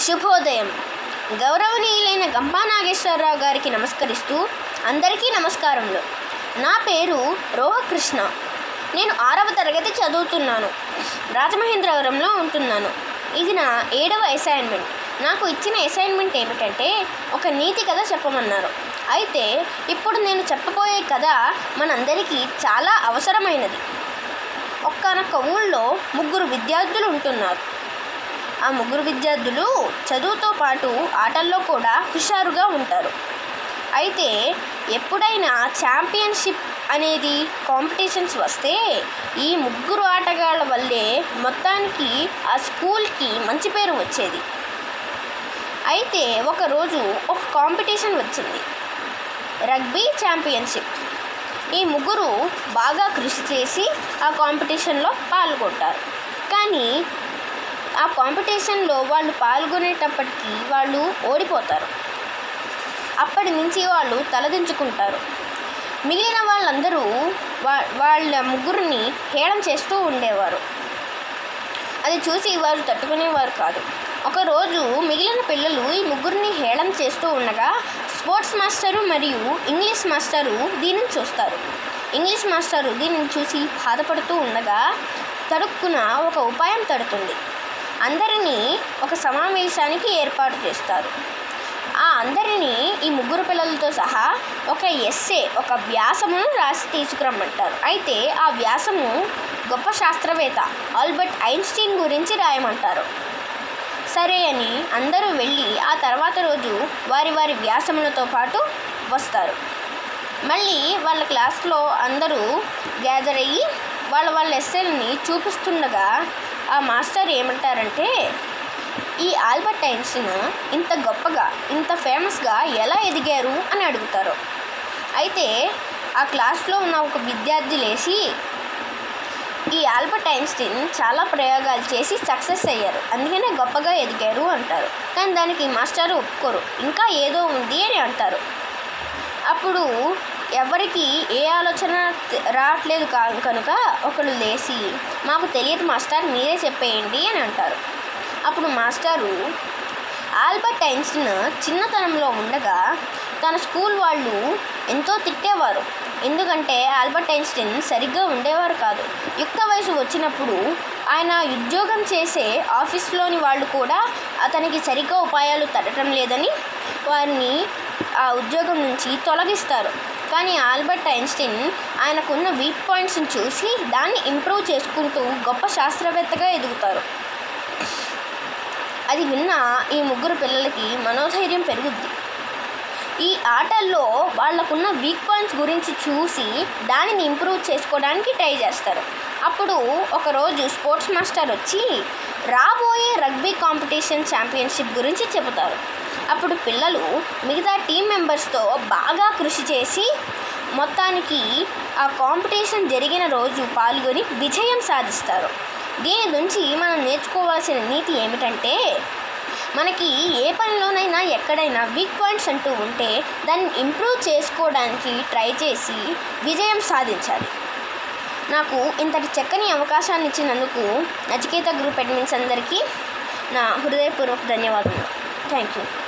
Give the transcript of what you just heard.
శుభోదయం గౌరవనీయులైన గంపా నాగేశ్వరరావు గారికి నమస్కరిస్తూ అందరికీ నమస్కారములు నా పేరు రోహకృష్ణ నేను ఆరవ తరగతి చదువుతున్నాను రాజమహేంద్రవరంలో ఉంటున్నాను ఇది నా ఏడవ అసైన్మెంట్ నాకు ఇచ్చిన అసైన్మెంట్ ఏమిటంటే ఒక నీతి కథ చెప్పమన్నారు అయితే ఇప్పుడు నేను చెప్పబోయే కథ మనందరికీ చాలా అవసరమైనది ఒక్కనొక్క ఊళ్ళో ముగ్గురు విద్యార్థులు ఉంటున్నారు ఆ ముగ్గురు విద్యార్థులు చదువుతో పాటు ఆటల్లో కూడా హుషారుగా ఉంటారు అయితే ఎప్పుడైనా ఛాంపియన్షిప్ అనేది కాంపిటీషన్స్ వస్తే ఈ ముగ్గురు ఆటగాళ్ళ వల్లే మొత్తానికి ఆ స్కూల్కి మంచి పేరు వచ్చేది అయితే ఒకరోజు ఒక కాంపిటీషన్ వచ్చింది రగ్బీ ఛాంపియన్షిప్ ఈ ముగ్గురు బాగా కృషి చేసి ఆ కాంపిటీషన్లో పాల్గొంటారు కానీ ఆ కాంపిటీషన్లో వాళ్ళు పాల్గొనేటప్పటికీ వాళ్ళు ఓడిపోతారు అప్పటి నుంచి వాళ్ళు తలదించుకుంటారు మిగిలిన వాళ్ళందరూ వా వాళ్ళ ముగ్గురిని హేళన చేస్తూ ఉండేవారు అది చూసి వారు తట్టుకునేవారు కాదు ఒకరోజు మిగిలిన పిల్లలు ఈ ముగ్గురిని హేళన చేస్తూ ఉండగా స్పోర్ట్స్ మాస్టరు మరియు ఇంగ్లీష్ మాస్టరు దీనిని చూస్తారు ఇంగ్లీష్ మాస్టరు దీనిని చూసి బాధపడుతూ ఉండగా తడుక్కున ఒక ఉపాయం తడుతుంది అందరినీ ఒక సమావేశానికి ఏర్పాటు చేస్తారు ఆ అందరినీ ఈ ముగ్గురు పిల్లలతో సహా ఒక ఎస్సే ఒక వ్యాసమును రాసి తీసుకురమ్మంటారు అయితే ఆ వ్యాసము గొప్ప శాస్త్రవేత్త ఆల్బర్ట్ ఐన్స్టీన్ గురించి రాయమంటారు సరే అని అందరూ వెళ్ళి ఆ తర్వాత రోజు వారి వారి వ్యాసములతో పాటు వస్తారు మళ్ళీ వాళ్ళ క్లాస్లో అందరూ గ్యాదర్ అయ్యి వాళ్ళ వాళ్ళ ఎస్ఎల్ని చూపిస్తుండగా ఆ మాస్టర్ ఏమంటారంటే ఈ ఆల్బర్ట్ ఐన్స్టీన్ ఇంత గొప్పగా ఇంత ఫేమస్గా ఎలా ఎదిగారు అని అడుగుతారు అయితే ఆ క్లాస్లో ఉన్న ఒక విద్యార్థి లేచి ఈ ఆల్బర్ట్ ఐన్స్టీన్ చాలా ప్రయోగాలు చేసి సక్సెస్ అయ్యారు అందుకనే గొప్పగా ఎదిగారు అంటారు కానీ దానికి మాస్టర్ ఒప్పుకోరు ఇంకా ఏదో ఉంది అని అంటారు అప్పుడు ఎవరికి ఏ ఆలోచన రావట్లేదు కా కనుక ఒకరు లేచి మాకు తెలియదు మాస్టర్ మీరే చెప్పేయండి అని అంటారు అప్పుడు మాస్టారు ఆల్బర్ట్ ఐన్స్టీన్ చిన్నతనంలో ఉండగా తన స్కూల్ వాళ్ళు ఎంతో తిట్టేవారు ఎందుకంటే ఆల్బర్ట్ ఐన్స్టీన్ సరిగ్గా ఉండేవారు కాదు యుక్త వయసు వచ్చినప్పుడు ఆయన ఉద్యోగం చేసే ఆఫీస్లోని వాళ్ళు కూడా అతనికి సరిగ్గా ఉపాయాలు తట్టడం లేదని వారిని ఆ ఉద్యోగం నుంచి తొలగిస్తారు కానీ ఆల్బర్ట్ ఐన్స్టీన్ ఆయనకున్న వీక్ పాయింట్స్ని చూసి దాన్ని ఇంప్రూవ్ చేసుకుంటూ గొప్ప శాస్త్రవేత్తగా ఎదుగుతారు అది విన్న ఈ ముగ్గురు పిల్లలకి మనోధైర్యం పెరుగుద్ది ఈ ఆటల్లో వాళ్ళకున్న వీక్ పాయింట్స్ గురించి చూసి దానిని ఇంప్రూవ్ చేసుకోవడానికి ట్రై చేస్తారు అప్పుడు ఒకరోజు స్పోర్ట్స్ మాస్టర్ వచ్చి రాబోయే రగ్బీ కాంపిటీషన్ ఛాంపియన్షిప్ గురించి చెబుతారు అప్పుడు పిల్లలు మిగతా టీం మెంబర్స్తో బాగా కృషి చేసి మొత్తానికి ఆ కాంపిటీషన్ జరిగిన రోజు పాల్గొని విజయం సాధిస్తారు దీని నుంచి మనం నేర్చుకోవాల్సిన నీతి ఏమిటంటే మనకి ఏ పనిలోనైనా ఎక్కడైనా వీక్ పాయింట్స్ అంటూ ఉంటే దాన్ని ఇంప్రూవ్ చేసుకోవడానికి ట్రై చేసి విజయం సాధించాలి నాకు ఇంతటి చక్కని అవకాశాన్ని ఇచ్చినందుకు నచికేత గ్రూప్ అడ్మిన్స్ అందరికీ నా హృదయపూర్వక ధన్యవాదములు థ్యాంక్ యూ